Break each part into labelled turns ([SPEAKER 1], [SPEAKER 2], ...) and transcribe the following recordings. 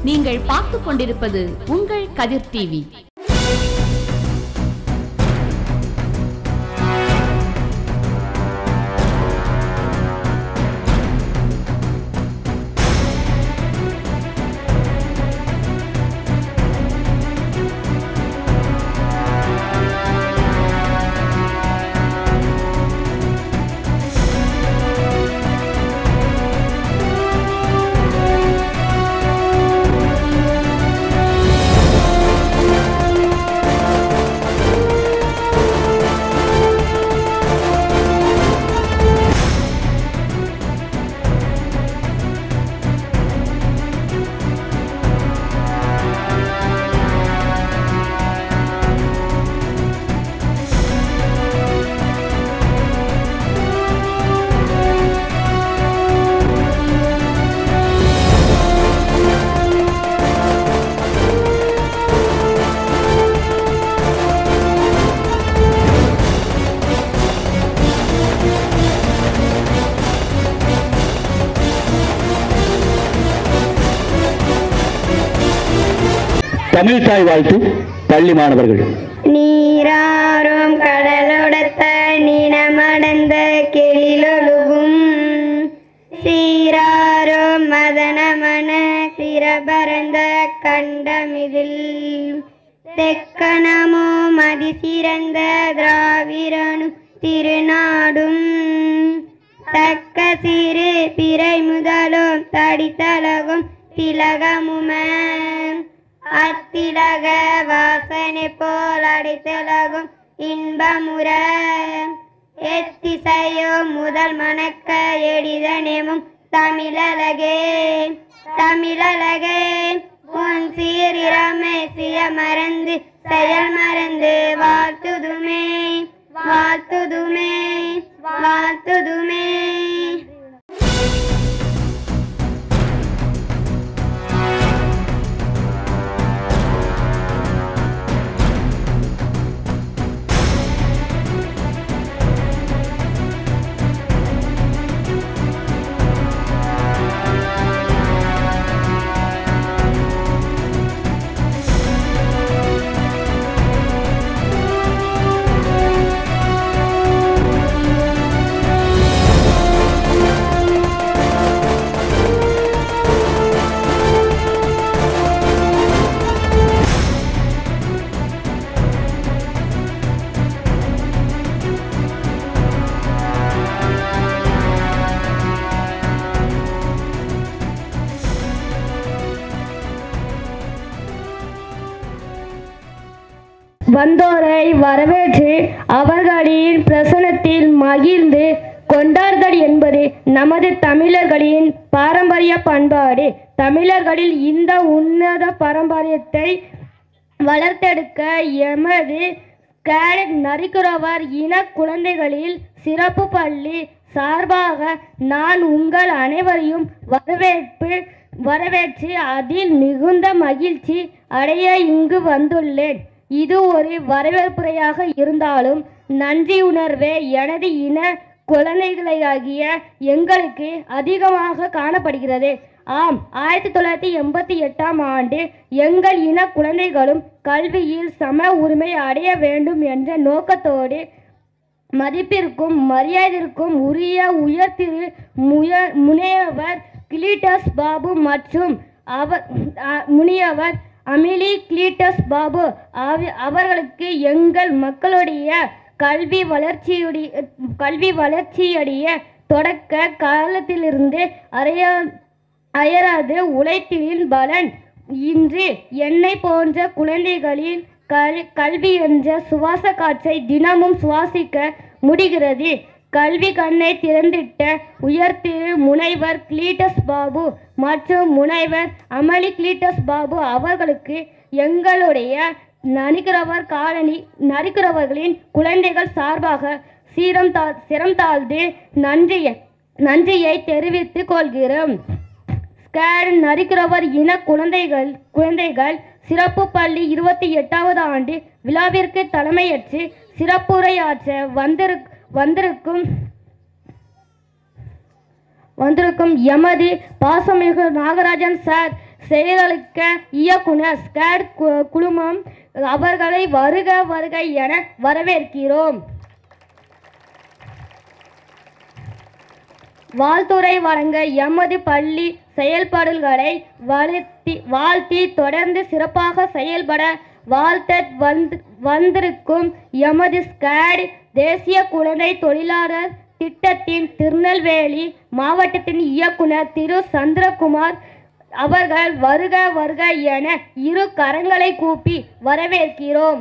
[SPEAKER 1] நீங்கள் பார்த்துக் கொண்டிருப்பது உங்கள் கதிர் டிவி
[SPEAKER 2] தமிழ் தாய் வாழ்த்து பள்ளி மாணவர்கள்
[SPEAKER 3] நீராறும் கடலொடத்த நீனமடந்த கெளிலொழுகும் சீராரும் மதனமன சிரபரந்த கண்டமிதில் தெக்கணமோ மதி சிறந்த திராவிரனு திருநாடும் தக்க சிறு பிறை முதலும் தடித்தலகும் திலகமும அத்திலக வாசனை போல் அடித்தலகும் இன்பமுற எத்திசையோ முதல் மணக்க எடிதனேமும் தமிழழகே தமிழழகே உன் சீரிரமை சிய மறந்து செயல் மறந்து வாழ்த்துதுமே வாழ்த்துதுமே வாழ்த்துதுமே
[SPEAKER 4] வந்தோரை வரவேற்று அவர்களின் பிரசனத்தில் மகிழ்ந்து கொண்டார்கள் என்பது நமது தமிழர்களின் பாரம்பரிய பண்பாடு தமிழர்களில் இந்த உன்னத பாரம்பரியத்தை வளர்த்தெடுக்க எமது கேடட் நரிக்குறவர் இன குழந்தைகளில் சிறப்பு பள்ளி சார்பாக நான் உங்கள் அனைவரையும் வரவேற்பு வரவேற்று அதில் மிகுந்த மகிழ்ச்சி அடைய இங்கு வந்துள்ளேன் இது ஒரு வரவேற்புரையாக இருந்தாலும் நன்றி உணர்வே எனது இன குழந்தைகளாகிய எங்களுக்கு அதிகமாக காணப்படுகிறது ஆம் ஆயிரத்தி தொள்ளாயிரத்தி எண்பத்தி எட்டாம் ஆண்டு எங்கள் இன குழந்தைகளும் கல்வியில் சம உரிமை அடைய வேண்டும் என்ற நோக்கத்தோடு மதிப்பிற்கும் மரியாதைக்கும் உரிய உயர்திரு முய முனையவர் கிளீட்டஸ் பாபு மற்றும் அவர் அ- முனியவர் அமிலி கிளீட்டஸ் பாபு அவ- அவர்களுக்கு எங்கள் மக்களுடைய கல்வி வளர்ச்சியுடைய கல்வி வளர்ச்சியுடைய தொடக்க காலத்திலிருந்து அறைய அயராது உழைப்பின் பலன் இன்று என்னை போன்ற குழந்தைகளின் கல் கல்வி என்ற சுவாச காற்றை தினமும் சுவாசிக்க முடிகிறது கல்வி கண்ணை திறந்திட்ட உயர்திரு முனைவர் கிளீட்டஸ் பாபு மற்றும் முனைவர் அமளி கிளீட்டஸ் பாபு அவர்களுக்கு எங்களுடைய நரிக்கிறவர் காலனி நரிக்கிறவர்களின் குழந்தைகள் சார்பாக சீரம் தா சிரம் தாழ்ந்து நன்றியை நன்றியை தெரிவித்துக் கொள்கிறோம் ஸ்கேட் நரிக்கிறவர் இன குழந்தைகள் குழந்தைகள் சிறப்பு பள்ளி இருபத்தி எட்டாவது ஆண்டு விழாவிற்கு தலைமையேற்று சிறப்புரையாற்ற வந்திரு வந்திருக்கும் வந்திருக்கும் எமது பாசமிகு நாகராஜன் சார் செயலளிக்க இயக்குனர் ஸ்கேட் கு- குழுமம் அவர்களை வருக வருக என வரவேற்கிறோம் வாழ்த்துறை வழங்க எமது பள்ளி செயல்பாடுகளை வளர்த்தி வாழ்த்தி தொடர்ந்து சிறப்பாக செயல்பட வாழ்த்த வந்து வந்திருக்கும் எமது ஸ்கேட் தேசிய குழந்தை தொழிலாளர் திட்டத்தின் திருநெல்வேலி மாவட்டத்தின் இயக்குனர் திரு சந்திரகுமார் அவர்கள் வருக வருக என இரு கரங்களை கூப்பி வரவேற்கிறோம்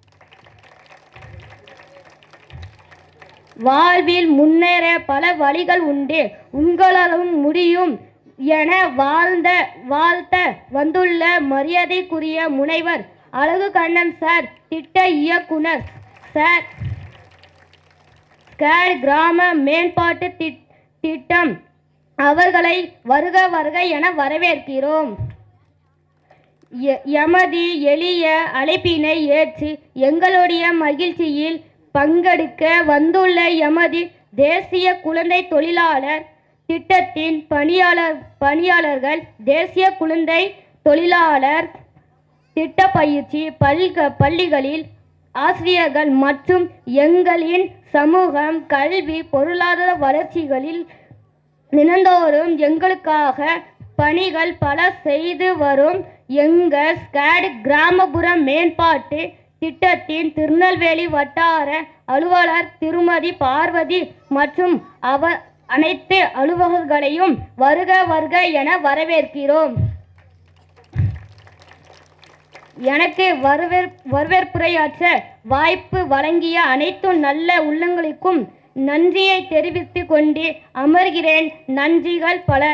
[SPEAKER 4] வாழ்வில் முன்னேற பல வழிகள் உண்டு உங்களாலும் முடியும் என வாழ்ந்த வாழ்த்த வந்துள்ள மரியாதைக்குரிய முனைவர் அழகு கண்ணன் சார் திட்ட இயக்குனர் சார் ஸ்கேட் கிராம மேம்பாட்டு திட்- திட்டம் அவர்களை வருக வருக என வரவேற்கிறோம் எ- எமது எளிய அழைப்பினை ஏற்று எங்களுடைய மகிழ்ச்சியில் பங்கெடுக்க வந்துள்ள எமது தேசிய குழந்தை தொழிலாளர் திட்டத்தின் பணியாளர் பணியாளர்கள் தேசிய குழந்தை தொழிலாளர் திட்ட பயிற்சி பல்க பள்ளிகளில் ஆசிரியர்கள் மற்றும் எங்களின் சமூகம் கல்வி பொருளாதார வளர்ச்சிகளில் தினந்தோறும் எங்களுக்காக பணிகள் பல செய்து வரும் எங்கள் ஸ்கேட் கிராமப்புற மேம்பாட்டு திட்டத்தின் திருநெல்வேலி வட்டார அலுவலர் திருமதி பார்வதி மற்றும் அவர் அனைத்து அலுவலர்களையும் வருக வருக என வரவேற்கிறோம் எனக்கு வரவேற் வரவேற்புரையாற்ற வாய்ப்பு வழங்கிய அனைத்து நல்ல உள்ளங்களுக்கும் நன்றியை தெரிவித்துக் கொண்டு அமர்கிறேன் நன்றிகள் பல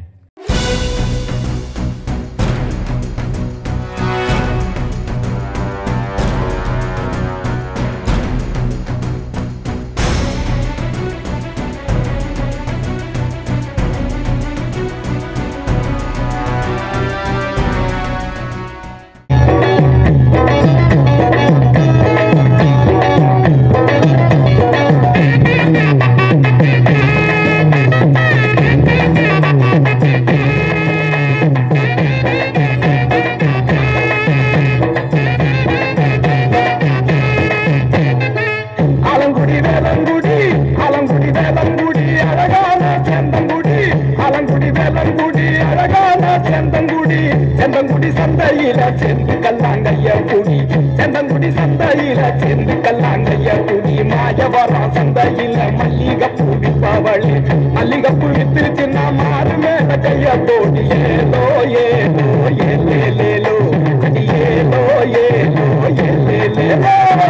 [SPEAKER 5] அலங்குடி வேலங்குடி அலங்குடி வேலங்குடி அழகான செந்தங்குடி அலங்குடி வேலங்குடி அழகான செந்தங்குடி செந்தங்குடி சந்தையில செந்து கல்லாங்கைய குடி செந்தங்குடி சந்தையில செந்து கல்லாங்கைய குடி மாயவரம் சந்தையில மல்லிகைப்பூ விப்பவளி மல்லிகைப்பூ வித்துருச்சுன்னா மாறு மேல கைய போடி ஏலோ ஏலோ ஏலேலேலோ அடி ஏலோ ஏலோ ஏலேலேலோ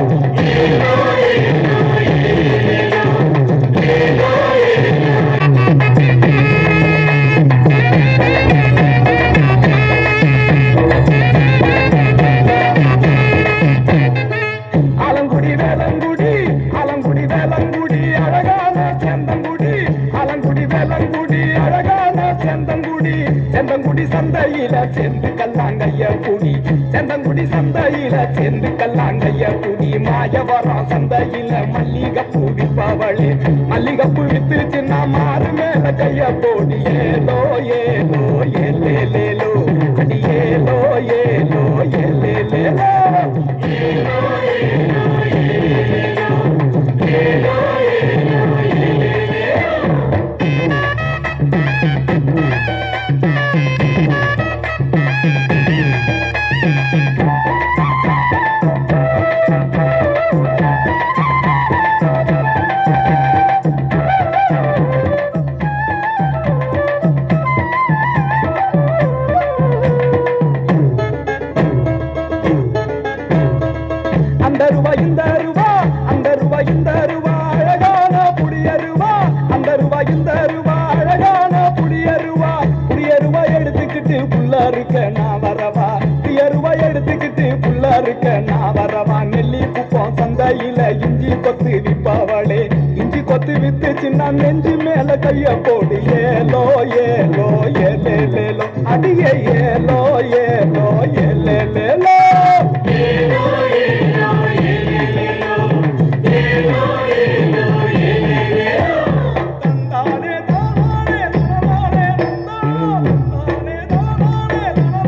[SPEAKER 5] அலங்குடி வேலங்குடி அலங்குடி வேலங்குடி அழகான செந்தங்குடி அலங்குடி வேலங்குடி அழகான செந்தங்குடி செந்தங்குடி சந்தையில செந்து கல்லாங்கைய குடி செந்தங்குடி சந்தையில செந்து கல்லாங்கைய குடி மாயவரம் சந்தையில மல்லிகைப்பூ விப்பவளி மல்லிகைப்பூ வித்துருச்சுன்னா மாறு மேல கைய போடி ஏலோ ஏலோ ஏலேலேலோ அடி ஏலோ ஏலோ ஏலேலேலோ அந்த ரூபா இந்த ரூபா அந்த ரூபா இந்த ரூபா அழகான புடியருவா அந்த ரூபா இந்த ரூபா அழகான புடியருவா புடியருவா எடுத்துக்கிட்டு புள்ள இருக்க நான் வரவா புடியருவா எடுத்துக்கிட்டு புள்ள இருக்க நான் வரவா நெல்லி குப்பம் சந்தையில இஞ்சி கொத்து விப்பாவளே இஞ்சி கொத்து வித்து சின்ன நெஞ்சு மேல கைய போடு ஏலோ ஏலோ ஏலேலேலோ அடியே ஏலோ ஏலோ ஏலேலேலோ தந்தானே தானானே தானானே தானே தானானே தானானே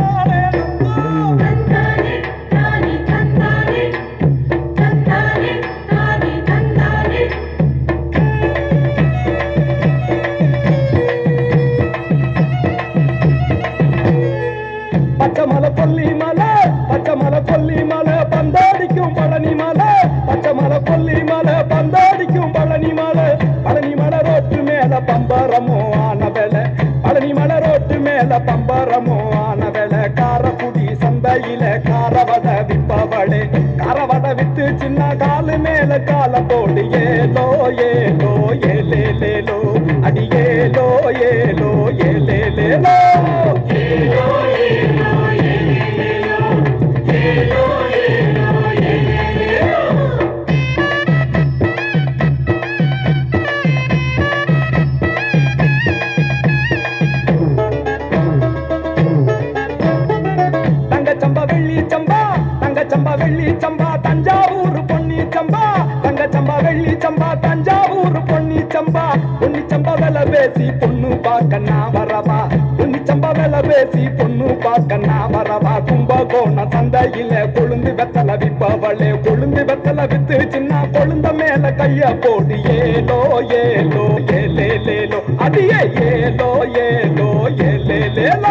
[SPEAKER 5] ஏலே லேலோ அடி ஏலோ ஏலோ ஏலே லேலோ தங்க சம்பா வெள்ளி சம்பா தங்க சம்பா வெள்ளி சம்பா தஞ்சாவூர் பொன்னி சம்பா தங்க சம்பா வெள்ளி சம்பா தஞ்சாவூர் பொன்னி சம்பா பொன்னி சம்பா வெல பேசி பொண்ணு பார்க்க நான் வரவா பொன்னி சம்பா வெல பேசி பொண்ணு பார்க்க நான் வரவா கும்பகோண சந்தையில கொழுந்து வெத்தல விப்பவளே கொழுந்து வெத்தல வித்து சின்ன கொழுந்த மேல கைய போடு ஏலோ ஏலோ ஏலே லேலோ அடியே ஏலோ ஏலோ ஏலே லேலோ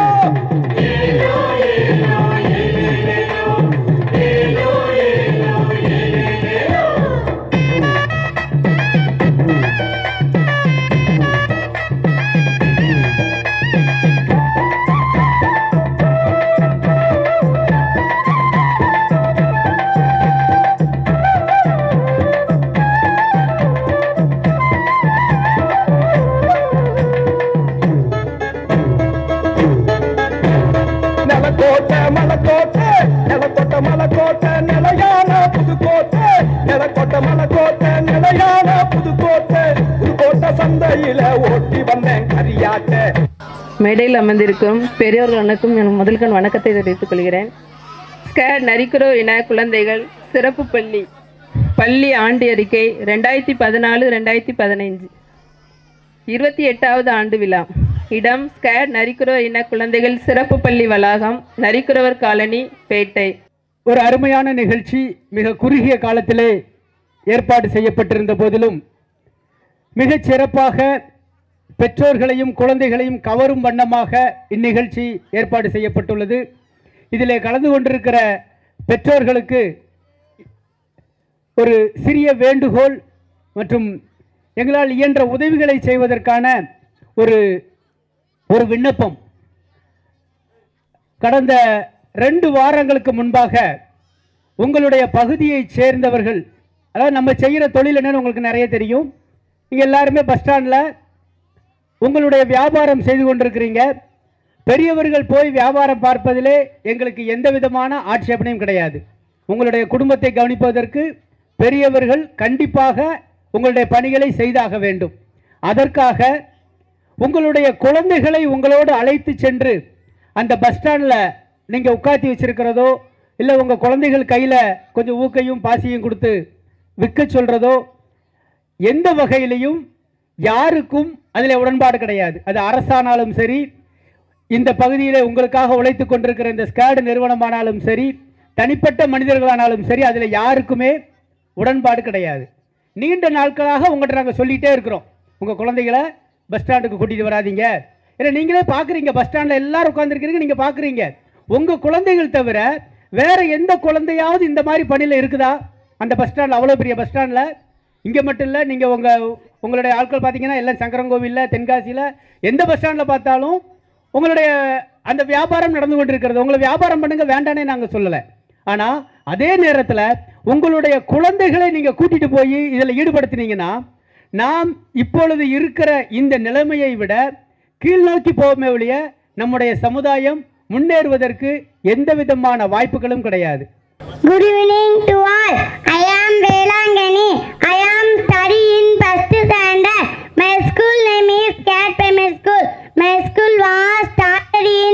[SPEAKER 5] நிலக்கோட்டை மலைக்கோட்டை நிலக்கோட்டை மலைக்கோட்டை நிலையான புதுக்கோட்டை நிலக்கோட்டை மலைக்கோட்டை நிலையான புதுக்கோட்டை புதுக்கோட்டை சந்தையில ஓட்டி வந்தேன் கரியாட்டை
[SPEAKER 6] மேடையில் அமர்ந்திருக்கும் பெரியோர்கள் அனைக்கும் என் முதல்கண் வணக்கத்தை தெரிவித்துக் கொள்கிறேன் ஸ்கேட் நரிக்குறோ இன குழந்தைகள் சிறப்பு பள்ளி பள்ளி ஆண்டு அறிக்கை ரெண்டாயிரத்தி பதினாலு ரெண்டாயிரத்தி பதினைஞ்சு இருபத்தி எட்டாவது ஆண்டு விழா இடம் ஸ்கேட் நரிக்குறோ இன குழந்தைகள் சிறப்பு பள்ளி வளாகம் நரிக்குறவர் காலனி பேட்டை
[SPEAKER 7] ஒரு அருமையான நிகழ்ச்சி மிக குறுகிய காலத்திலே ஏற்பாடு செய்யப்பட்டிருந்த போதிலும் மிகச் சிறப்பாக பெற்றோர்களையும் குழந்தைகளையும் கவரும் வண்ணமாக இந்நிகழ்ச்சி ஏற்பாடு செய்யப்பட்டுள்ளது இதிலே கலந்து கொண்டிருக்கிற பெற்றோர்களுக்கு ஒரு சிறிய வேண்டுகோள் மற்றும் எங்களால் இயன்ற உதவிகளை செய்வதற்கான ஒரு ஒரு விண்ணப்பம் கடந்த ரெண்டு வாரங்களுக்கு முன்பாக உங்களுடைய பகுதியைச் சேர்ந்தவர்கள் அதாவது நம்ம செய்கிற தொழில் என்னன்னு உங்களுக்கு நிறைய தெரியும் நீங்கள் எல்லாருமே பஸ் ஸ்டாண்டில் உங்களுடைய வியாபாரம் செய்து கொண்டிருக்கிறீங்க பெரியவர்கள் போய் வியாபாரம் பார்ப்பதிலே எங்களுக்கு எந்த விதமான ஆட்சேபனையும் கிடையாது உங்களுடைய குடும்பத்தை கவனிப்பதற்கு பெரியவர்கள் கண்டிப்பாக உங்களுடைய பணிகளை செய்தாக வேண்டும் அதற்காக உங்களுடைய குழந்தைகளை உங்களோடு அழைத்து சென்று அந்த பஸ் ஸ்டாண்டில் நீங்கள் உட்காத்தி வச்சிருக்கிறதோ இல்லை உங்கள் குழந்தைகள் கையில் கொஞ்சம் ஊக்கையும் பாசியும் கொடுத்து விற்க சொல்கிறதோ எந்த வகையிலையும் யாருக்கும் அதில் உடன்பாடு கிடையாது அது அரசானாலும் சரி இந்த பகுதியில் உங்களுக்காக உழைத்து கொண்டிருக்கிற இந்த ஸ்கேடு நிறுவனமானாலும் சரி தனிப்பட்ட மனிதர்களானாலும் சரி அதில் யாருக்குமே உடன்பாடு கிடையாது நீண்ட நாட்களாக உங்கள்கிட்ட நாங்கள் சொல்லிகிட்டே இருக்கிறோம் உங்கள் குழந்தைகளை பஸ் ஸ்டாண்டுக்கு கூட்டிகிட்டு வராதீங்க ஏன்னா நீங்களே பார்க்குறீங்க பஸ் ஸ்டாண்டில் எல்லாரும் உட்காந்துருக்கிறீங்க நீங்கள் பார்க்குறீங்க உங்கள் குழந்தைகள் தவிர வேற எந்த குழந்தையாவது இந்த மாதிரி பணியில் இருக்குதா அந்த பஸ் ஸ்டாண்டில் அவ்வளோ பெரிய பஸ் ஸ்டாண்டில் இங்கே மட்டும் இல்லை நீங்கள் உங்கள் உங்களுடைய ஆட்கள் பார்த்தீங்கன்னா எல்லாம் சங்கரங்கோவிலில் தென்காசியில் எந்த பஸ் ஸ்டாண்டில் பார்த்தாலும் உங்களுடைய அந்த வியாபாரம் நடந்து கொண்டிருக்கிறது உங்களை வியாபாரம் பண்ணுங்க வேண்டானே நாங்கள் சொல்லலை ஆனால் அதே நேரத்தில் உங்களுடைய குழந்தைகளை நீங்கள் கூட்டிட்டு போய் இதில் ஈடுபடுத்தினீங்கன்னா நாம் இப்பொழுது இருக்கிற இந்த நிலைமையை விட கீழ்நோக்கி போவோமே ஒழிய நம்முடைய சமுதாயம் முன்னேறுவதற்கு எந்த விதமான வாய்ப்புகளும் கிடையாது
[SPEAKER 3] Good evening to all. I am Velangani. I am studying first standard. My school name is Cat Primary School. My school was started in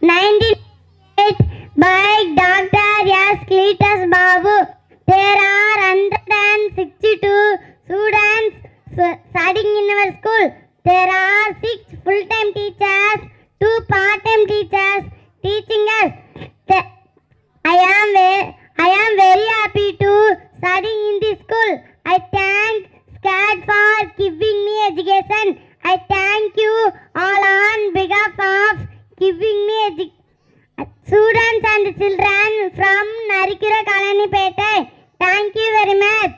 [SPEAKER 3] 1908 by Dr. S. Cletus Babu. There are 162 students s- studying in our school. There are six full-time teachers, two part-time teachers teaching us. The- I am ve- I am very happy to study in this school. I thank SCAD for giving me education. I thank you all on behalf of giving me education. Students and children from Narikura Kalani Pete. Thank you very much.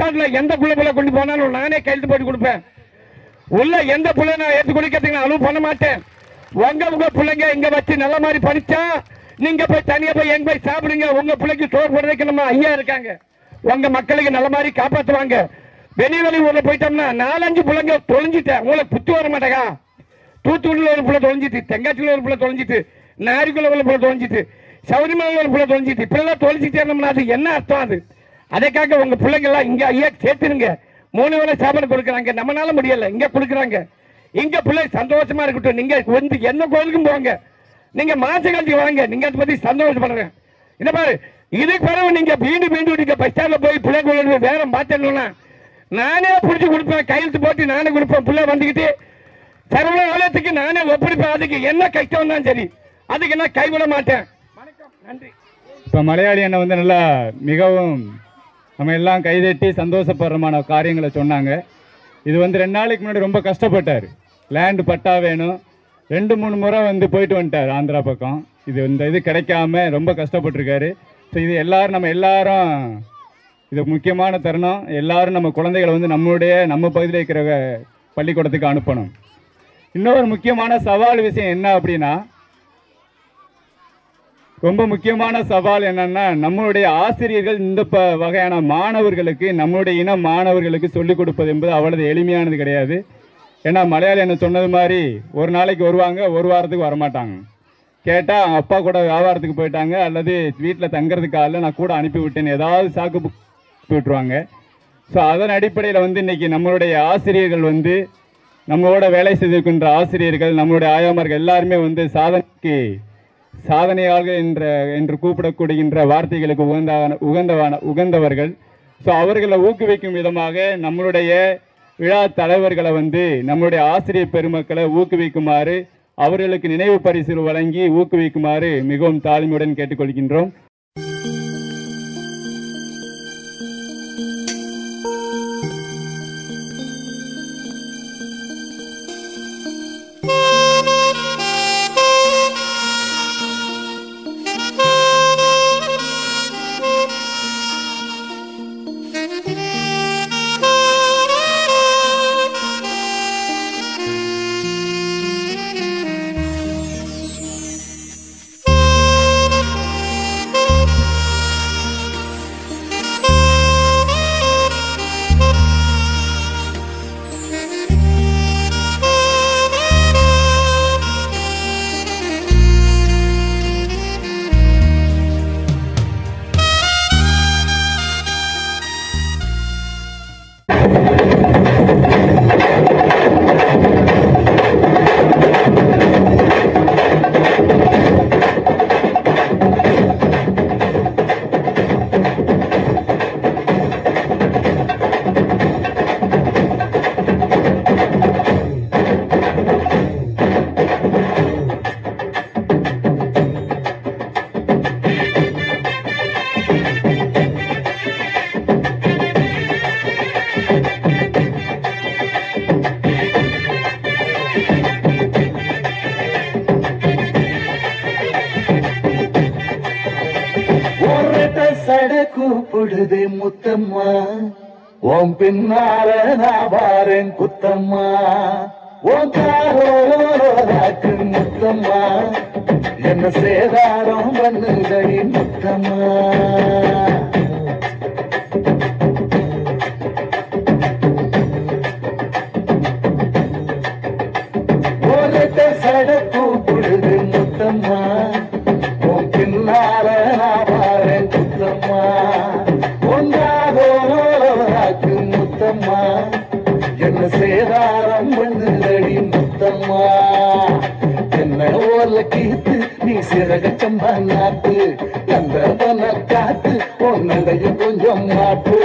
[SPEAKER 8] ஸ்டாண்ட்ல எந்த புள்ள புள்ள கொண்டு போனாலும் நானே கையெழுத்து போட்டு கொடுப்பேன் உள்ள எந்த புள்ள நான் எடுத்து குடிக்கிறதுக்கு நான் அலோவ் பண்ண மாட்டேன் உங்க உங்க பிள்ளைங்க இங்க வச்சு நல்ல மாதிரி படிச்சா நீங்க போய் தனியா போய் எங்க போய் சாப்பிடுங்க உங்க பிள்ளைக்கு சோறு போடுறதுக்கு நம்ம ஐயா இருக்காங்க உங்க மக்களுக்கு நல்ல மாதிரி காப்பாத்துவாங்க வெளி வெளி ஊர்ல போயிட்டோம்னா நாலஞ்சு பிள்ளைங்க தொலைஞ்சிட்டேன் உங்களுக்கு புத்தி வர மாட்டேங்க தூத்துக்குடியில் ஒரு புள்ள தொலைஞ்சிட்டு தெங்காச்சியில் ஒரு புள்ள தொலைஞ்சிட்டு நாரிக்குள்ள ஒரு புள்ள தொலைஞ்சிட்டு சபரிமலையில் ஒரு புள்ள தொலைஞ்சிட்டு இப்படிலாம் தொலைஞ்சிட்டே இருந்தோம்னா அது என்ன அர்த்தம் அது அதுக்காக உங்க பிள்ளைங்க எல்லாம் இங்க ஐயா சேர்த்துருங்க மூணு வேளை சாப்பாடு கொடுக்குறாங்க நம்மளால முடியல இங்க கொடுக்குறாங்க இங்க பிள்ளை சந்தோஷமா இருக்கட்டும் நீங்க வந்து என்ன கோயிலுக்கும் போங்க நீங்க மாச கழிச்சு வாங்க நீங்க அதை பத்தி சந்தோஷப்படுறேன் என்ன பாரு இதுக்கு பிறகு நீங்க மீண்டும் மீண்டும் நீங்க பஸ் ஸ்டாண்ட்ல போய் பிள்ளை கோயில் வேற மாத்தணும்னா நானே பிடிச்சி கொடுப்பேன் கையெழுத்து போட்டு நானே கொடுப்பேன் பிள்ளை வந்துக்கிட்டு சர்வ ஆலயத்துக்கு நானே ஒப்படைப்பேன் அதுக்கு என்ன கஷ்டம் தான் சரி அதுக்கு நான் கைவிட மாட்டேன் வணக்கம் நன்றி
[SPEAKER 9] இப்போ மலையாளி அண்ணன் வந்து நல்லா மிகவும் நம்ம எல்லாம் கைதட்டி சந்தோஷப்படுறமான காரியங்களை சொன்னாங்க இது வந்து ரெண்டு நாளைக்கு முன்னாடி ரொம்ப கஷ்டப்பட்டார் லேண்டு பட்டா வேணும் ரெண்டு மூணு முறை வந்து போயிட்டு வந்துட்டார் ஆந்திரா பக்கம் இது இந்த இது கிடைக்காம ரொம்ப கஷ்டப்பட்டிருக்காரு ஸோ இது எல்லாரும் நம்ம எல்லாரும் இது முக்கியமான தருணம் எல்லாரும் நம்ம குழந்தைகளை வந்து நம்மளுடைய நம்ம பகுதியில் இருக்கிற பள்ளிக்கூடத்துக்கு அனுப்பணும் இன்னொரு முக்கியமான சவால் விஷயம் என்ன அப்படின்னா ரொம்ப முக்கியமான சவால் என்னன்னா நம்மளுடைய ஆசிரியர்கள் இந்த ப வகையான மாணவர்களுக்கு நம்மளுடைய இன மாணவர்களுக்கு சொல்லிக் கொடுப்பது என்பது அவ்வளவு எளிமையானது கிடையாது ஏன்னா மலையாளி என்ன சொன்னது மாதிரி ஒரு நாளைக்கு வருவாங்க ஒரு வாரத்துக்கு வரமாட்டாங்க கேட்டால் அப்பா கூட வியாபாரத்துக்கு போயிட்டாங்க அல்லது வீட்டில் தங்குறதுக்கு ஆள் நான் கூட அனுப்பி விட்டேன்னு ஏதாவது சாக்கு பு- விட்டுருவாங்க ஸோ அதன் அடிப்படையில் வந்து இன்னைக்கு நம்மளுடைய ஆசிரியர்கள் வந்து நம்மளோட வேலை செய்திருக்கின்ற ஆசிரியர்கள் நம்மளுடைய ஆயாமார்கள் எல்லாருமே வந்து சாதனைக்கு சாதனையாக என்ற என்று கூப்பிடப்படுகின்ற வார்த்தைகளுக்கு உகந்த உகந்தவான உகந்தவர்கள் ஸோ அவர்களை ஊக்குவிக்கும் விதமாக நம்மளுடைய விழா தலைவர்களை வந்து நம்மளுடைய ஆசிரியர் பெருமக்களை ஊக்குவிக்குமாறு அவர்களுக்கு நினைவு பரிசு வழங்கி ஊக்குவிக்குமாறு மிகவும் தாழ்மையுடன் கேட்டுக்கொள்கின்றோம்
[SPEAKER 10] ஒரட்ட சட கூப்பிடுது முத்தம்மா உன் பின்னால நான் வாரேன் குத்தம்மா உன் காரோராக்கு முத்தம்மா என்ன சேதாரம் பண்ணுதடி முத்தம்மா ஒரட்ட சட கூப்பிடுது முத்தம்மா உன் பின்னால நான் வாரேன் குத்தம்மா ஒன்றாகோராக்கு முத்தம்மா என்ன சேதாரம் பண்ணுதடி முத்தம்மா என்ன ஓல கீத்து நீ சிறக சம்பா நாட்டு அந்த பன காத்து உன்னதையும் கொஞ்சம் மாட்டு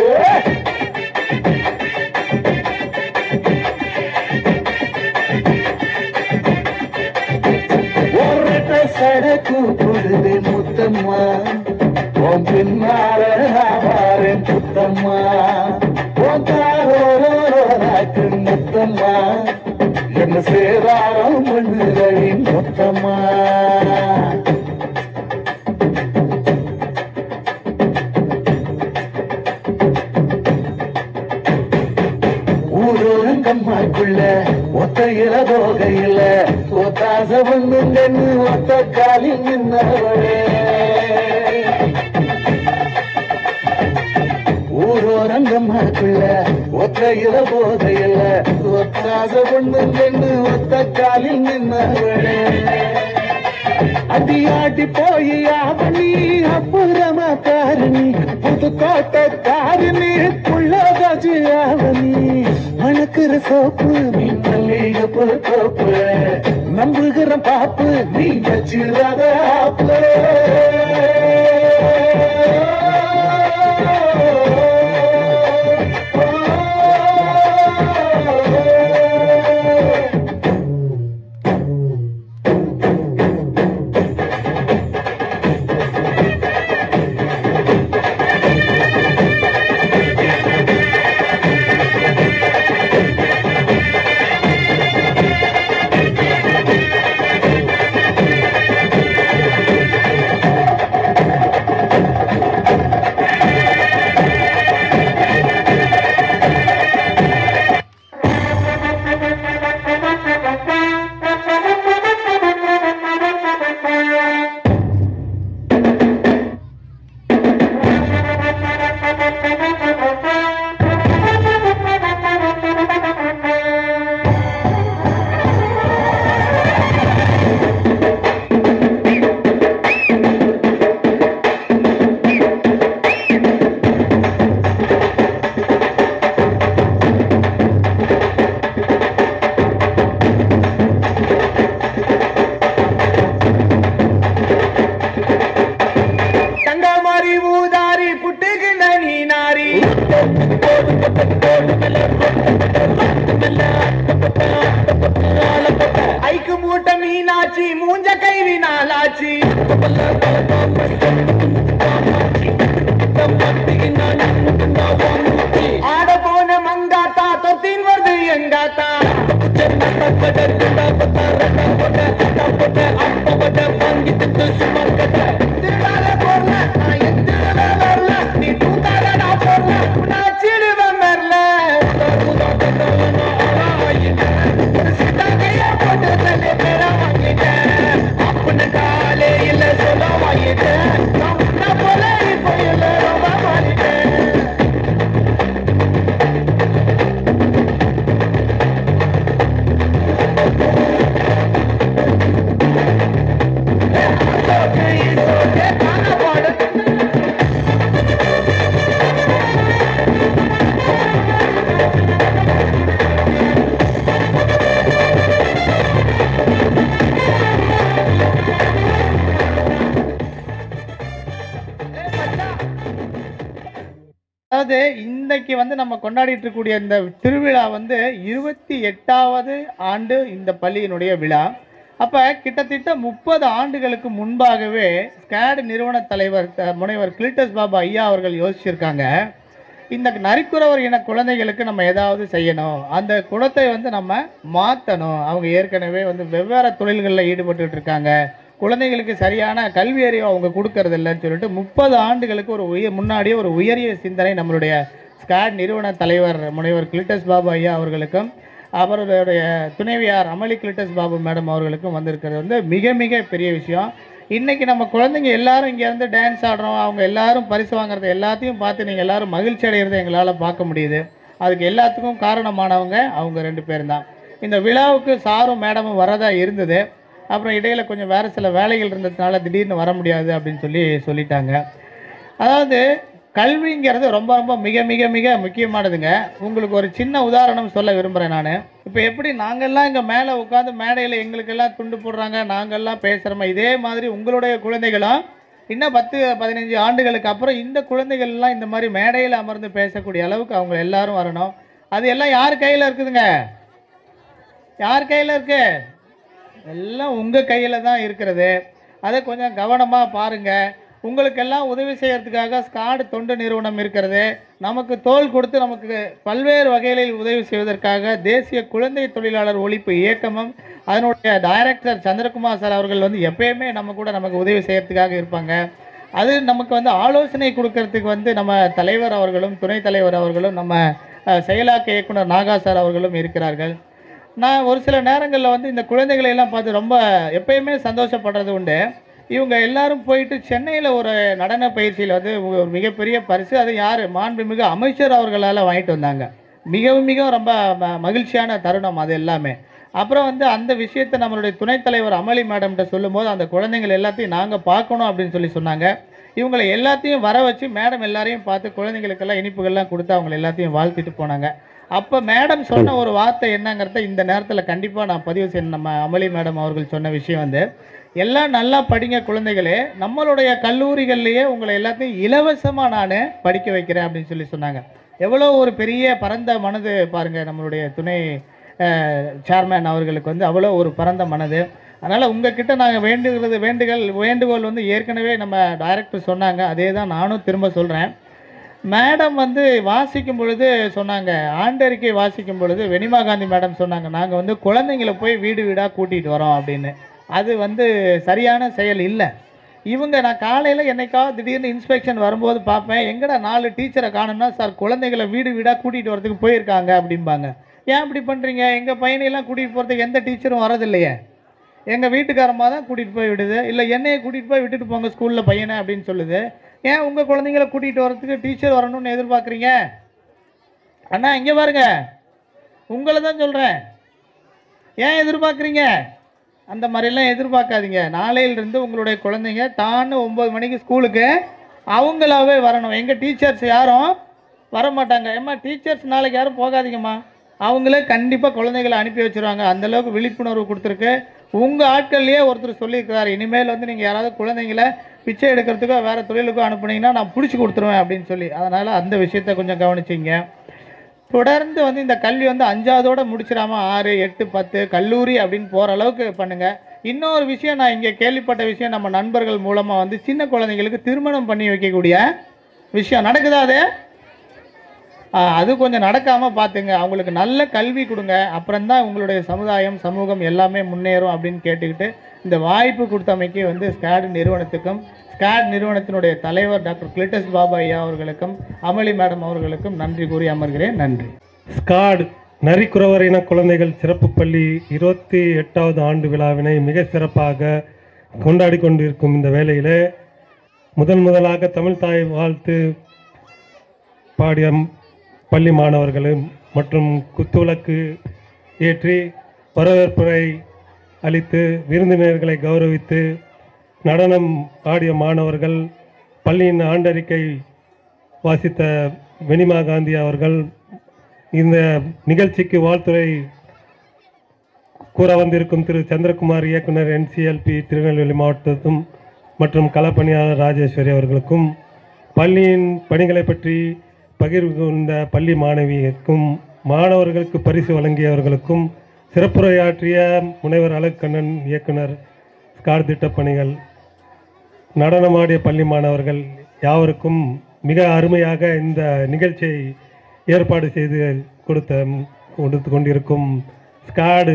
[SPEAKER 10] ஒரட்ட சடக்கு பொழுது முத்தம்மா உன் பின்னால நான் வாரேன் புத்தம்மா உன் காரோராக்கு முத்தம்மா என்ன சேதாரம் பண்ணுதடி முத்தம்மா ஊரோரங்கம்மாக்குள்ள ஒத்தையில போகையில ஒத்தாச வந்துங்கன்னு ஒத்த காலில் நின்னவளே ஊரோரங்கம்மாக்குள்ள ஒத்தையில போகையில ஒத்தாச வந்துங்கன்னு ஒத்த காலில் நின்னவளே அடியாடி போய் ஆவணி அப்புறமா தாரணி புதுக்கோட்டை தாரணி புள்ளதாஜி ஆவணி மணக்கிற சோப்பு நீ மல்லிகைப்பூ தோப்பு நம்புகிற பாப்பு நீ வச்சிடாத ஆப்பு
[SPEAKER 5] தங்கமாரி ஊதாரி புட்டுகின நீ நாரி ஐக்கு மூட்ட மீனாச்சி மூஞ்ச கைவி நாளாச்சி ஆட போன மங்காத்தா தொத்தின் வருது எங்காத்தா திருடாத பொருள, நான் எத்திரவே வரல. நீ தூக்காத நான் பொருள, நான் சிறுவன் வரல. சித்தா கைய போட்டு தள்ளி பேர வாங்கிட்டேன். அப்புன்னு காலே இல்ல சொல்ல வாங்கிட்டேன். நான் முன்ன போல இப்போ இல்ல ரொம்ப மாறிட்டேன். அதாவது இன்னைக்கு வந்து நம்ம கொண்டாடிட்டு இருக்கக்கூடிய இந்த திருவிழா வந்து இருபத்தி எட்டாவது ஆண்டு இந்த பள்ளியினுடைய விழா அப்ப கிட்டத்தட்ட முப்பது ஆண்டுகளுக்கு முன்பாகவே ஸ்கேட் நிறுவன தலைவர் த- முனைவர் கிளிட்டஸ் பாபா ஐயா அவர்கள் யோசிச்சிருக்காங்க இந்த நரிக்குறவர் இன குழந்தைகளுக்கு நம்ம ஏதாவது செய்யணும் அந்த குலத்தை வந்து நம்ம மாற்றணும் அவங்க ஏற்கனவே வந்து வெவ்வேறு தொழில்களில் ஈடுபட்டுட்டு இருக்காங்க குழந்தைகளுக்கு சரியான கல்வி அறிவு அவங்க கொடுக்கறது இல்லைன்னு சொல்லிட்டு முப்பது ஆண்டுகளுக்கு ஒரு உயர் முன்னாடியே ஒரு உயரிய சிந்தனை நம்மளுடைய ஸ்காட் நிறுவன தலைவர் முனைவர் கிளிட்டஸ் பாபு ஐயா அவர்களுக்கும் அவருடைய துணைவியார் அமளி கிளிட்டஸ் பாபு மேடம் அவர்களுக்கும் வந்திருக்கிறது வந்து மிக மிக பெரிய விஷயம் இன்னைக்கு நம்ம குழந்தைங்க எல்லாரும் இங்கே இருந்து டான்ஸ் ஆடுறோம் அவங்க எல்லாரும் பரிசு வாங்குறது எல்லாத்தையும் பார்த்து நீங்கள் எல்லாரும் மகிழ்ச்சி அடைகிறத எங்களால் பார்க்க முடியுது அதுக்கு எல்லாத்துக்கும் காரணமானவங்க அவங்க ரெண்டு பேரும் தான் இந்த விழாவுக்கு சாரும் மேடமும் வரதா இருந்தது அப்புறம் இடையில கொஞ்சம் வேறு சில வேலைகள் இருந்ததுனால திடீர்னு வர முடியாது அப்படின்னு சொல்லி சொல்லிட்டாங்க அதாவது கல்விங்கிறது ரொம்ப ரொம்ப மிக மிக மிக முக்கியமானதுங்க உங்களுக்கு ஒரு சின்ன உதாரணம் சொல்ல விரும்புகிறேன் நான் இப்போ எப்படி நாங்கள்லாம் இங்கே மேலே உட்காந்து மேடையில் எங்களுக்கெல்லாம் துண்டு போடுறாங்க நாங்கள்லாம் பேசுகிறோமோ இதே மாதிரி உங்களுடைய குழந்தைகளும் இன்னும் பத்து பதினஞ்சு ஆண்டுகளுக்கு அப்புறம் இந்த குழந்தைகள் எல்லாம் இந்த மாதிரி மேடையில் அமர்ந்து பேசக்கூடிய அளவுக்கு அவங்க எல்லாரும் வரணும் அது எல்லாம் யார் கையில் இருக்குதுங்க யார் கையில் இருக்கு எல்லாம் உங்கள் கையில் தான் இருக்கிறது அதை கொஞ்சம் கவனமாக பாருங்கள் உங்களுக்கெல்லாம் உதவி செய்யறதுக்காக ஸ்காட் தொண்டு நிறுவனம் இருக்கிறது நமக்கு தோள் கொடுத்து நமக்கு பல்வேறு வகைகளில் உதவி செய்வதற்காக தேசிய குழந்தை தொழிலாளர் ஒழிப்பு இயக்கமும் அதனுடைய டைரக்டர் சந்திரகுமார் சார் அவர்கள் வந்து எப்பயுமே நம்ம கூட நமக்கு உதவி செய்யறதுக்காக இருப்பாங்க அது நமக்கு வந்து ஆலோசனை கொடுக்கறதுக்கு வந்து நம்ம தலைவர் அவர்களும் துணைத் தலைவர் அவர்களும் நம்ம
[SPEAKER 11] அஹ், செயலாக்க இயக்குனர் நாகா சார் அவர்களும் இருக்கிறார்கள் நான் ஒரு சில நேரங்களில் வந்து இந்த குழந்தைகளை எல்லாம் பார்த்து ரொம்ப எப்பயுமே சந்தோஷப்படுறது உண்டு இவங்க எல்லாரும் போயிட்டு சென்னையில் ஒரு நடன பயிற்சியில் வந்து ஒரு மிகப்பெரிய பரிசு அது யார் மாண்புமிகு அமைச்சர் அவர்களால் வாங்கிட்டு வந்தாங்க மிகவும் மிகவும் ரொம்ப ம- மகிழ்ச்சியான தருணம் அது எல்லாமே அப்புறம் வந்து அந்த விஷயத்தை நம்மளுடைய துணைத் தலைவர் அமளி மேடம்கிட்ட சொல்லும்போது அந்த குழந்தைகள் எல்லாத்தையும் நாங்கள் பார்க்கணும் அப்படின்னு சொல்லி சொன்னாங்க இவங்களை எல்லாத்தையும் வர வச்சு மேடம் எல்லாரையும் பார்த்து குழந்தைங்களுக்கெல்லாம் இனிப்புகள்லாம் கொடுத்து அவங்களை எல்லாத்தையும் வாழ்த்திட்டு போனாங்க அப்போ மேடம் சொன்ன ஒரு வார்த்தை என்னங்கிறத இந்த நேரத்தில் கண்டிப்பாக நான் பதிவு செய்யணும் நம்ம அமளி மேடம் அவர்கள் சொன்ன விஷயம் வந்து எல்லாம் நல்லா படிங்க குழந்தைகளே நம்மளுடைய கல்லூரிகள்லேயே உங்களை எல்லாத்தையும் இலவசமாக நான் படிக்க வைக்கிறேன் அப்படின்னு சொல்லி சொன்னாங்க எவ்வளோ ஒரு பெரிய பரந்த மனது பாருங்கள் நம்மளுடைய துணை சேர்மேன் அவர்களுக்கு வந்து அவ்வளோ ஒரு பரந்த மனது அதனால் உங்ககிட்ட நாங்கள் வேண்டுகிறது வேண்டுகள் வேண்டுகோள் வந்து ஏற்கனவே நம்ம டைரக்டர் சொன்னாங்க அதே தான் நானும் திரும்ப சொல்கிறேன் மேடம் வந்து வாசிக்கும் பொழுது சொன்னாங்க ஆண்டறிக்கை வாசிக்கும் பொழுது வெனிமா காந்தி மேடம் சொன்னாங்க நாங்கள் வந்து குழந்தைங்களை போய் வீடு வீடாக கூட்டிகிட்டு வரோம் அப்படின்னு அது வந்து சரியான செயல் இல்லை இவங்க நான் காலையில் என்னைக்காவது திடீர்னு இன்ஸ்பெக்ஷன் வரும்போது பார்ப்பேன் எங்கடா நாலு டீச்சரை காணும்னா சார் குழந்தைகளை வீடு வீடாக கூட்டிகிட்டு வரதுக்கு போயிருக்காங்க அப்படிம்பாங்க ஏன் இப்படி பண்ணுறீங்க எங்கள் பையனையெல்லாம் கூட்டிகிட்டு போகிறதுக்கு எந்த டீச்சரும் வரதில்லையே எங்கள் வீட்டுக்காரமாக தான் கூட்டிகிட்டு போய் விடுது இல்லை என்னையை கூட்டிகிட்டு போய் விட்டுட்டு போங்க ஸ்கூலில் பையனை அப்படின்னு சொல்லுது ஏன் உங்கள் குழந்தைங்கள கூட்டிகிட்டு வரதுக்கு டீச்சர் வரணும்னு எதிர்பார்க்குறீங்க அண்ணா இங்கே பாருங்க உங்களை தான் சொல்கிறேன் ஏன் எதிர்பார்க்குறீங்க அந்த மாதிரிலாம் எதிர்பார்க்காதீங்க நாளையிலிருந்து உங்களுடைய குழந்தைங்க தான்னு ஒம்பது மணிக்கு ஸ்கூலுக்கு அவங்களாவே வரணும் எங்கள் டீச்சர்ஸ் யாரும் வர மாட்டாங்க ஏம்மா டீச்சர்ஸ் நாளைக்கு யாரும் போகாதீங்கம்மா அவங்களே கண்டிப்பாக குழந்தைகளை அனுப்பி வச்சிருவாங்க அந்த அளவுக்கு விழிப்புணர்வு கொடுத்துருக்கு உங்கள் ஆட்கள்லேயே ஒருத்தர் சொல்லியிருக்கிறார் இனிமேல் வந்து நீங்கள் யாராவது குழந்தைங்கள பிச்சை எடுக்கிறதுக்கோ வேறு தொழிலுக்கோ அனுப்புனீங்கன்னா நான் பிடிச்சி கொடுத்துருவேன் அப்படின்னு சொல்லி அதனால் அந்த விஷயத்தை கொஞ்சம் கவனிச்சிங்க தொடர்ந்து வந்து இந்த கல்வி வந்து அஞ்சாவதோட முடிச்சிடாம ஆறு எட்டு பத்து கல்லூரி அப்படின்னு போகிற அளவுக்கு பண்ணுங்க இன்னொரு விஷயம் நான் இங்கே கேள்விப்பட்ட விஷயம் நம்ம நண்பர்கள் மூலமாக வந்து சின்ன குழந்தைங்களுக்கு திருமணம் பண்ணி வைக்கக்கூடிய விஷயம் நடக்குதா அது ஆ, அது கொஞ்சம் நடக்காமல் பார்த்துங்க அவங்களுக்கு நல்ல கல்வி கொடுங்க அப்புறம்தான் உங்களுடைய சமுதாயம் சமூகம் எல்லாமே முன்னேறும் அப்படின்னு கேட்டுக்கிட்டு இந்த வாய்ப்பு கொடுத்தமைக்கு வந்து ஸ்கேட் நிறுவனத்துக்கும் ஸ்கேட் நிறுவனத்தினுடைய தலைவர் டாக்டர் கிளிட்டஸ் பாபா ஐயா அவர்களுக்கும் அமளி மேடம் அவர்களுக்கும் நன்றி கூறி அமர்கிறேன் நன்றி
[SPEAKER 12] ஸ்காட் நரிக்குறவர் இன குழந்தைகள் சிறப்பு பள்ளி இருபத்தி எட்டாவது ஆண்டு விழாவினை மிக சிறப்பாக கொண்டாடி கொண்டிருக்கும் இந்த வேளையிலே முதன் முதலாக தமிழ் தாய் வாழ்த்து பாடிய பள்ளி மாணவர்களும் மற்றும் குத்துவிளக்கு ஏற்றி வரவேற்புரை அளித்து விருந்தினர்களை கௌரவித்து நடனம் ஆடிய மாணவர்கள் பள்ளியின் ஆண்டறிக்கை வாசித்த வெனிமா காந்தி அவர்கள் இந்த நிகழ்ச்சிக்கு வாழ்த்துறை கூற வந்திருக்கும் திரு சந்திரகுமார் இயக்குனர் என்சிஎல்பி திருநெல்வேலி மாவட்டத்தும் மற்றும் களப்பணியாளர் ராஜேஸ்வரி அவர்களுக்கும் பள்ளியின் பணிகளை பற்றி பகிர்வு கொண்ட பள்ளி மாணவியருக்கும் மாணவர்களுக்கு பரிசு வழங்கியவர்களுக்கும் சிறப்புரையாற்றிய முனைவர் அழகண்ணன் இயக்குனர் ஸ்கார் திட்டப் பணிகள் நடனமாடிய பள்ளி மாணவர்கள் யாவருக்கும் மிக அருமையாக இந்த நிகழ்ச்சியை ஏற்பாடு செய்து கொடுத்த கொடுத்து கொண்டிருக்கும் ஸ்காடு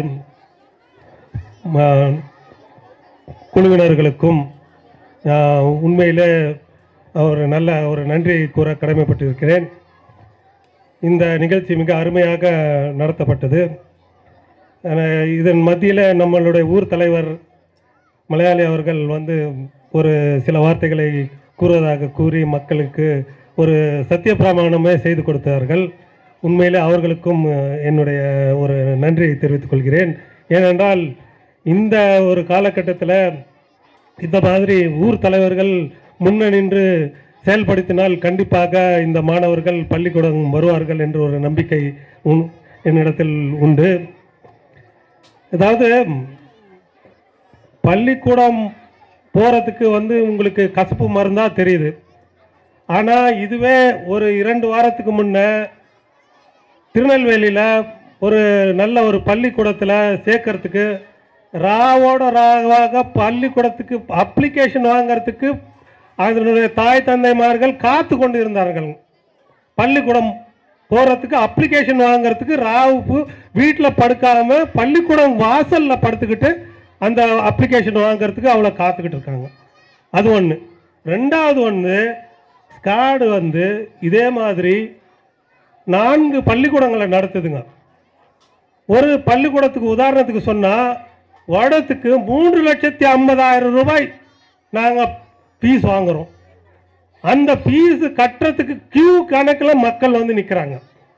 [SPEAKER 12] ம- குழுவினர்களுக்கும் ஆஹ், உண்மையிலே ஒரு நல்ல ஒரு நன்றியை கூற கடமைப்பட்டிருக்கிறேன் இந்த நிகழ்ச்சி மிக அருமையாக நடத்தப்பட்டது ஆஹ், இதன் மத்தியில் நம்மளுடைய ஊர் தலைவர் மலையாளி அவர்கள் வந்து ஒரு சில வார்த்தைகளை கூறுவதாக கூறி மக்களுக்கு ஒரு சத்திய பிரமாணமே செய்து கொடுத்தார்கள் உண்மையிலே அவர்களுக்கும் அஹ், என்னுடைய ஒரு நன்றியை தெரிவித்துக் கொள்கிறேன் ஏனென்றால் இந்த ஒரு காலகட்டத்தில் இந்த மாதிரி ஊர் தலைவர்கள் முன்ன நின்று செயல்படுத்தினால் கண்டிப்பாக இந்த மாணவர்கள் பள்ளிக்கூடம் வருவார்கள் என்ற ஒரு நம்பிக்கை உன் என்னிடத்தில் உண்டு அதாவது பள்ளிக்கூடம் போகிறதுக்கு வந்து உங்களுக்கு கசப்பு மருந்தா தெரியுது ஆனால் இதுவே ஒரு இரண்டு வாரத்துக்கு முன்ன திருநெல்வேலியில் ஒரு நல்ல ஒரு பள்ளிக்கூடத்தில் சேர்க்கறதுக்கு ராவோட ராவாக பள்ளிக்கூடத்துக்கு அப்ளிகேஷன் வாங்கறதுக்கு அதனுடைய தாய் தந்தைமார்கள் காத்து கொண்டு இருந்தார்கள் பள்ளிக்கூடம் போகிறதுக்கு அப்ளிகேஷன் வாங்குறதுக்கு ராவுக்கு வீட்டில் படுக்காம பள்ளிக்கூடம் வாசலில் படுத்துக்கிட்டு அந்த அப்ளிகேஷன் வாங்குறதுக்கு அவ்வளோ காத்துக்கிட்டு இருக்காங்க அது ஒன்று ரெண்டாவது ஒன்று ஸ்காடு வந்து இதே மாதிரி நான்கு பள்ளிக்கூடங்களை நடத்துதுங்க ஒரு பள்ளிக்கூடத்துக்கு உதாரணத்துக்கு சொன்னால் வருடத்துக்கு மூன்று லட்சத்தி ஐம்பதாயிரம் ரூபாய் நாங்கள் ஃபீஸ் வாங்குறோம் அந்த ஃபீஸ் கட்டுறதுக்கு கியூ கணக்கில் மக்கள் வந்து நிற்கிறாங்க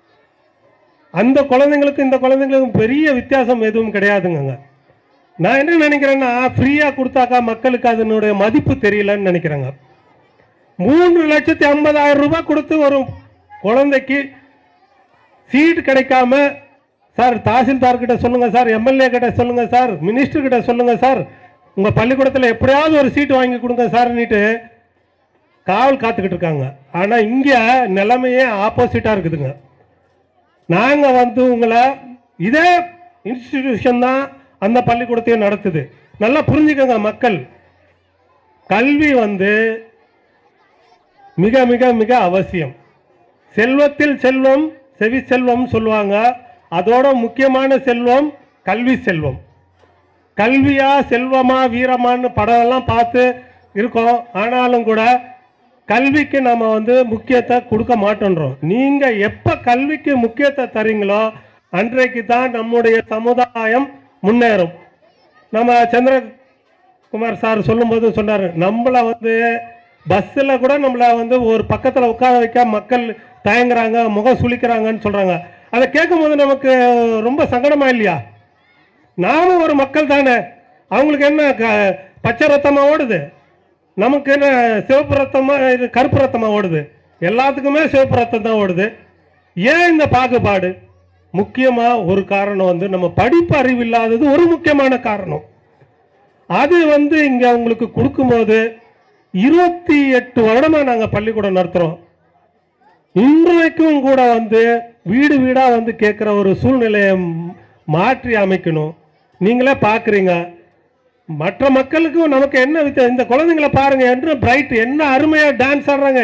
[SPEAKER 12] அந்த குழந்தைங்களுக்கும் இந்த குழந்தைங்களுக்கும் பெரிய வித்தியாசம் எதுவும் கிடையாதுங்க நான் என்ன நினைக்கிறேன்னா ஃப்ரீயாக கொடுத்தாக்கா மக்களுக்கு அதனுடைய மதிப்பு தெரியலன்னு நினைக்கிறேங்க மூன்று லட்சத்தி ஐம்பதாயிரம் ரூபாய் கொடுத்து ஒரு குழந்தைக்கு சீட் கிடைக்காம சார் தாசில்தார் கிட்ட சொல்லுங்க சார் எம்எல்ஏ கிட்ட சொல்லுங்க சார் மினிஸ்டர் கிட்ட சொல்லுங்க சார் உங்க பள்ளிக்கூடத்தில் எப்படியாவது ஒரு சீட் வாங்கி கொடுங்க சார்னுட்டு காவல் காத்துக்கிட்டு இருக்காங்க ஆனா இங்க நிலைமையே ஆப்போசிட்டா இருக்குதுங்க நாங்க வந்து உங்களை இதே இன்ஸ்டிடியூஷன் தான் அந்த பள்ளிக்கூடத்தையும் நடத்துது நல்லா புரிஞ்சுக்கோங்க மக்கள் கல்வி வந்து மிக மிக மிக அவசியம் செல்வத்தில் செல்வம் செவி செல்வம் சொல்லுவாங்க அதோட முக்கியமான செல்வம் கல்வி செல்வம் கல்வியா செல்வமா வீரமான்னு படம் எல்லாம் பார்த்து இருக்கோம் ஆனாலும் கூட கல்விக்கு நம்ம வந்து முக்கியத்தை கொடுக்க மாட்டோன்றோம் நீங்க எப்ப கல்விக்கு முக்கியத்தை தரீங்களோ அன்றைக்கு தான் நம்முடைய சமுதாயம் முன்னேறும் நம்ம சந்திரகுமார் சார் சொல்லும்போது சொன்னார் நம்மளை வந்து பஸ்ஸில் கூட நம்மளை வந்து ஒரு பக்கத்தில் உட்கார வைக்க மக்கள் தயங்குறாங்க முகம் சுளிக்கிறாங்கன்னு சொல்கிறாங்க அதை கேட்கும்போது நமக்கு ரொம்ப சங்கடமா இல்லையா நாமும் ஒரு மக்கள் தானே அவங்களுக்கு என்ன க- பச்சை ரத்தமா ஓடுது நமக்கு என்ன சிவப்பு ரத்தமா இது கருப்பு ரத்தமா ஓடுது எல்லாத்துக்குமே சிவப்பு ரத்தம் தான் ஓடுது ஏன் இந்த பாகுபாடு முக்கியமா ஒரு காரணம் வந்து நம்ம படிப்பு அறிவு இல்லாதது ஒரு முக்கியமான காரணம் அது வந்து இங்க உங்களுக்கு கொடுக்கும்போது இருபத்தி எட்டு வருடமா நாங்க பள்ளிக்கூடம் நடத்துறோம் இன்றைக்கும் கூட வந்து வீடு வீடா வந்து கேட்குற ஒரு சூழ்நிலையை ம்- மாற்றி அமைக்கணும் நீங்களே பார்க்குறீங்க மற்ற மக்களுக்கும் நமக்கு என்ன வித்தியா இந்த குழந்தைங்களை பாருங்க என்ன பிரைட் என்ன அருமையா டான்ஸ் ஆடுறாங்க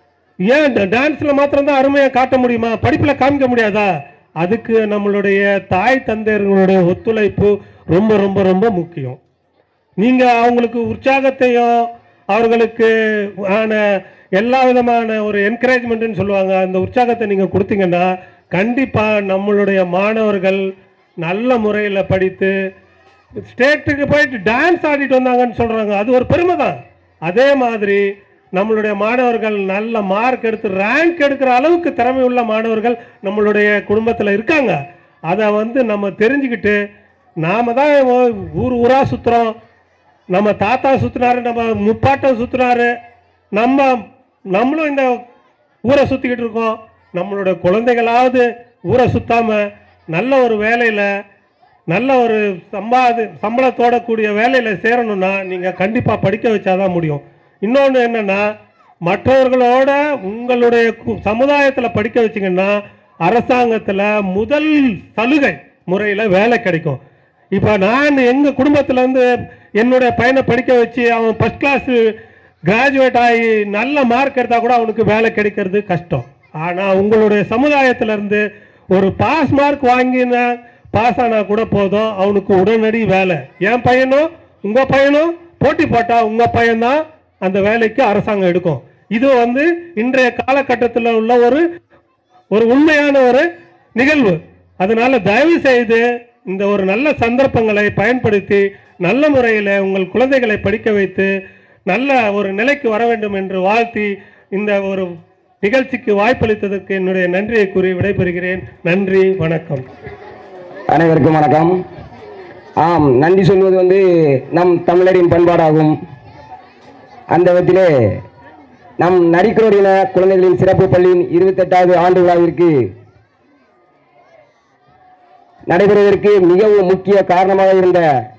[SPEAKER 12] ஏன் டான்ஸ்ல மாத்திரம் தான் அருமையா காட்ட முடியுமா படிப்புல காமிக்க முடியாதா அதுக்கு நம்மளுடைய தாய் தந்தையர்களுடைய ஒத்துழைப்பு ரொம்ப ரொம்ப ரொம்ப முக்கியம் நீங்க அவங்களுக்கு உற்சாகத்தையும் அவர்களுக்கு ஆன எல்லா விதமான ஒரு என்கரேஜ்மெண்ட்னு சொல்லுவாங்க அந்த உற்சாகத்தை நீங்க கொடுத்தீங்கன்னா கண்டிப்பா நம்மளுடைய மாணவர்கள் நல்ல முறையில் படித்து ஸ்டேட்டுக்கு போயிட்டு டான்ஸ் ஆடிட்டு வந்தாங்கன்னு சொல்றாங்க அது ஒரு பெருமை தான் அதே மாதிரி நம்மளுடைய மாணவர்கள் நல்ல மார்க் எடுத்து ரேங்க் எடுக்கிற அளவுக்கு திறமை உள்ள மாணவர்கள் நம்மளுடைய குடும்பத்தில் இருக்காங்க அதை வந்து நம்ம தெரிஞ்சுக்கிட்டு நாம தான் ஊர் ஊரா சுத்துறோம் நம்ம தாத்தா சுத்தினாரு நம்ம முப்பாட்டம் சுத்தினாரு நம்ம நம்மளும் இந்த ஊரை சுத்திக்கிட்டு இருக்கோம் நம்மளோட குழந்தைகளாவது ஊரை சுத்தாம நல்ல ஒரு வேலையில நல்ல ஒரு சம்பாது சம்பளத்தோட கூடிய வேலையில சேரணும்னா நீங்க கண்டிப்பா படிக்க வச்சாதான் முடியும் இன்னொன்று என்னன்னா மற்றவர்களோட உங்களுடைய கு- சமுதாயத்துல படிக்க வச்சீங்கன்னா அரசாங்கத்துல முதல் சலுகை முறையில வேலை கிடைக்கும் இப்போ நான் எங்க குடும்பத்துல இருந்து என்னுடைய பையனை படிக்க வச்சு அவன் ஃபர்ஸ்ட் கிளாஸ் கிராஜுவேட் ஆகி நல்ல மார்க் எடுத்தா கூட அவனுக்கு வேலை கிடைக்கிறது கஷ்டம் ஆனா உங்களுடைய சமுதாயத்துல இருந்து ஒரு பாஸ் மார்க் வாங்கின பாஸ் ஆனா கூட போதும் அவனுக்கு உடனடி வேலை என் பையனும் உங்க பையனும் போட்டி போட்டா உங்க பையன்தான் அந்த வேலைக்கு அரசாங்கம் எடுக்கும் இது வந்து இன்றைய காலகட்டத்தில் உள்ள ஒரு ஒரு உண்மையான ஒரு நிகழ்வு அதனால தயவு செய்து இந்த ஒரு நல்ல சந்தர்ப்பங்களை பயன்படுத்தி நல்ல முறையில் உங்கள் குழந்தைகளை படிக்க வைத்து நல்ல ஒரு நிலைக்கு வர வேண்டும் என்று வாழ்த்தி இந்த ஒரு நிகழ்ச்சிக்கு வாய்ப்பளித்ததற்கு என்னுடைய நன்றியை கூறி விடைபெறுகிறேன் நன்றி வணக்கம்
[SPEAKER 13] அனைவருக்கும் வணக்கம் ஆம் நன்றி சொல்வது வந்து நம் தமிழரின் பண்பாடாகும் அந்த விதத்திலே நம் நரிக்குரோடின குழந்தைகளின் சிறப்பு பள்ளியின் இருபத்தெட்டாவது ஆண்டு விழாவிற்கு நடைபெறுவதற்கு மிகவும் முக்கிய காரணமாக இருந்த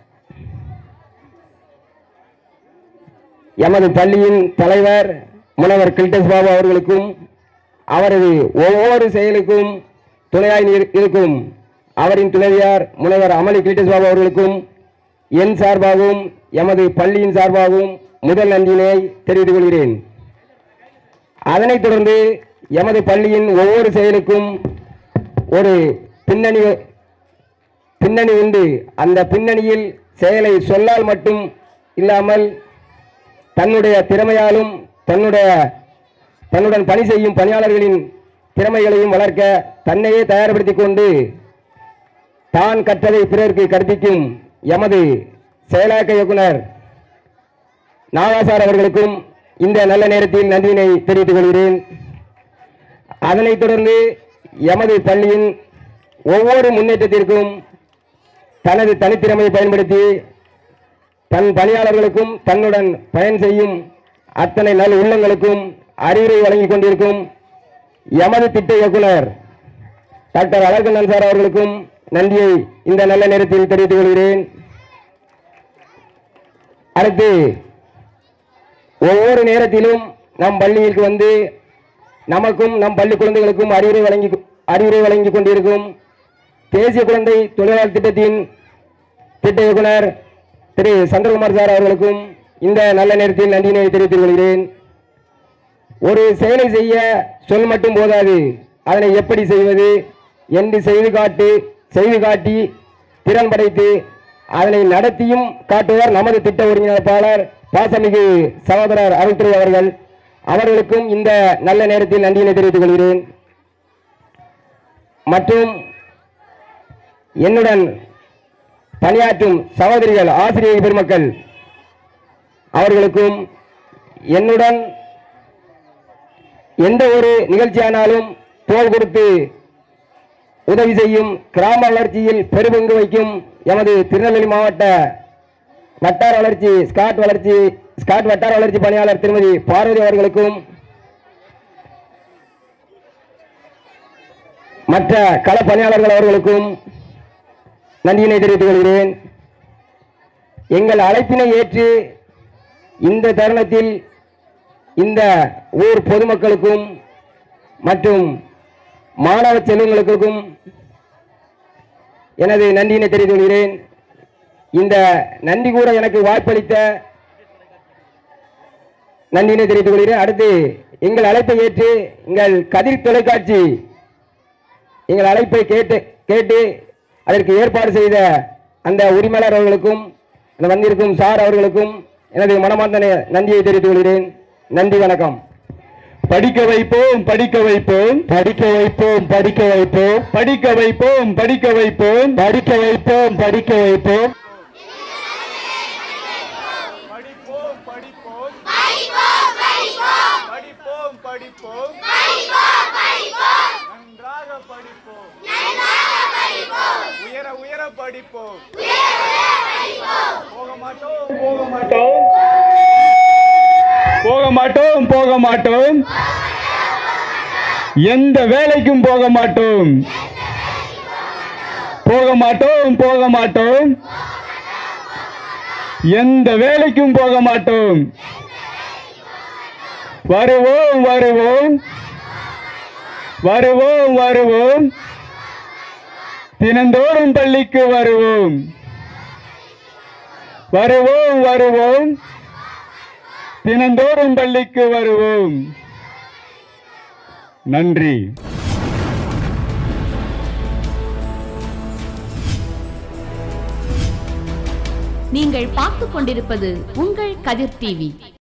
[SPEAKER 13] எமது பள்ளியின் தலைவர் முனைவர் கில்டஸ் பாபு அவர்களுக்கும் அவரது ஒவ்வொரு செயலுக்கும் துணையாய் நிர்- இருக்கும் அவரின் துணைவியார் முனைவர் அமளி கில்டஸ் பாபு அவர்களுக்கும் என் சார்பாகவும் எமது பள்ளியின் சார்பாகவும் முதல் நன்றியினை தெரிவித்துக் கொள்கிறேன் அதனைத் தொடர்ந்து எமது பள்ளியின் ஒவ்வொரு செயலுக்கும் ஒரு பின்னணி பின்னணி உண்டு அந்த பின்னணியில் செயலை சொல்லால் மட்டும் இல்லாமல் தன்னுடைய திறமையாலும் தன்னுடைய தன்னுடன் பணி செய்யும் பணியாளர்களின் திறமைகளையும் வளர்க்க தன்னையே தயார்படுத்திக் கொண்டு தான் கற்றதை பிறருக்கு கற்பிக்கும் எமது செயலாக்க இயக்குனர் நாகாசார் அவர்களுக்கும் இந்த நல்ல நேரத்தில் நன்றியினை தெரிவித்துக் கொள்கிறேன் அதனைத் தொடர்ந்து எமது பள்ளியின் ஒவ்வொரு முன்னேற்றத்திற்கும் தனது தனித்திறமையை பயன்படுத்தி தன் பணியாளர்களுக்கும் தன்னுடன் பயன் செய்யும் அத்தனை நல் உள்ளங்களுக்கும் அறிவுரை வழங்கிக் கொண்டிருக்கும் எமது திட்ட இயக்குனர் டாக்டர் அழகண்ணன் சார் அவர்களுக்கும் நன்றியை இந்த நல்ல நேரத்தில் தெரிவித்துக் கொள்கிறேன் அடுத்து ஒவ்வொரு நேரத்திலும் நம் பள்ளிக்கு வந்து நமக்கும் நம் பள்ளி குழந்தைகளுக்கும் அறிவுரை வழங்கி அறிவுரை வழங்கிக் கொண்டிருக்கும் தேசிய குழந்தை தொழிலாளர் திட்டத்தின் திட்ட இயக்குனர் திரு சந்திரகுமார் சார் அவர்களுக்கும் இந்த நல்ல நேரத்தில் நன்றியினை தெரிவித்துக் கொள்கிறேன் ஒரு செயலை செய்ய சொல் மட்டும் போதாது அதனை எப்படி செய்வது என்று செய்து காட்டு செய்து காட்டி திறன் படைத்து அதனை நடத்தியும் காட்டுவார் நமது திட்ட ஒருங்கிணைப்பாளர் பாசமிகு சகோதரர் அருள்துறை அவர்கள் அவர்களுக்கும் இந்த நல்ல நேரத்தில் நன்றியினை தெரிவித்துக் கொள்கிறேன் மற்றும் என்னுடன் பணியாற்றும் சகோதரிகள் ஆசிரியர் பெருமக்கள் அவர்களுக்கும் என்னுடன் எந்த ஒரு நிகழ்ச்சியானாலும் தோள் கொடுத்து உதவி செய்யும் கிராம வளர்ச்சியில் பெருபங்கு வைக்கும் எமது திருநெல்வேலி மாவட்ட வட்டார வளர்ச்சி ஸ்காட் வளர்ச்சி ஸ்காட் வட்டார வளர்ச்சி பணியாளர் திருமதி பார்வதி அவர்களுக்கும் மற்ற கள பணியாளர்கள் அவர்களுக்கும் நன்றியினை தெரிவித்துக் கொள்கிறேன் எங்கள் அழைப்பினை ஏற்று இந்த தருணத்தில் இந்த ஊர் பொதுமக்களுக்கும் மற்றும் மாணவ செல்வங்களுக்கும் எனது நன்றியினை தெரிவித்துக் கொள்கிறேன் இந்த நன்றி கூற எனக்கு வாய்ப்பளித்த நன்றியினை தெரிவித்துக் கொள்கிறேன் அடுத்து எங்கள் அழைப்பை ஏற்று எங்கள் கதிர் தொலைக்காட்சி எங்கள் அழைப்பை கேட்டு கேட்டு அதற்கு ஏற்பாடு செய்த அந்த உரிமையாளர் அவர்களுக்கும் அந்த வந்திருக்கும் சார் அவர்களுக்கும் எனது மனமார்ந்த நன்றியை தெரிவித்துக் கொள்கிறேன் நன்றி வணக்கம்
[SPEAKER 9] படிக்க வைப்போம் படிக்க வைப்போம்
[SPEAKER 10] படிக்க வைப்போம் படிக்க வைப்போம்
[SPEAKER 9] படிக்க வைப்போம் படிக்க வைப்போம்
[SPEAKER 10] படிக்க வைப்போம் படிக்க வைப்போம்
[SPEAKER 8] படிப்போம் படிப்போம் நன்றாக படிப்போம் உயர உயர படிப்போம் போக மாட்டோம் போக மாட்டோம்
[SPEAKER 9] போக மாட்டோம் போக மாட்டோம் எந்த வேலைக்கும் போக மாட்டோம் போக மாட்டோம் போக மாட்டோம் எந்த வேலைக்கும் போக மாட்டோம் வருவோம் வருவோம் வருவோம் வருவோம் தினந்தோறும் பள்ளிக்கு வருவோம் வருவோம் வருவோம் தினந்தோறும் பள்ளிக்கு வருவோம் நன்றி
[SPEAKER 1] நீங்கள் பார்த்துக் கொண்டிருப்பது உங்கள் கதிர் டிவி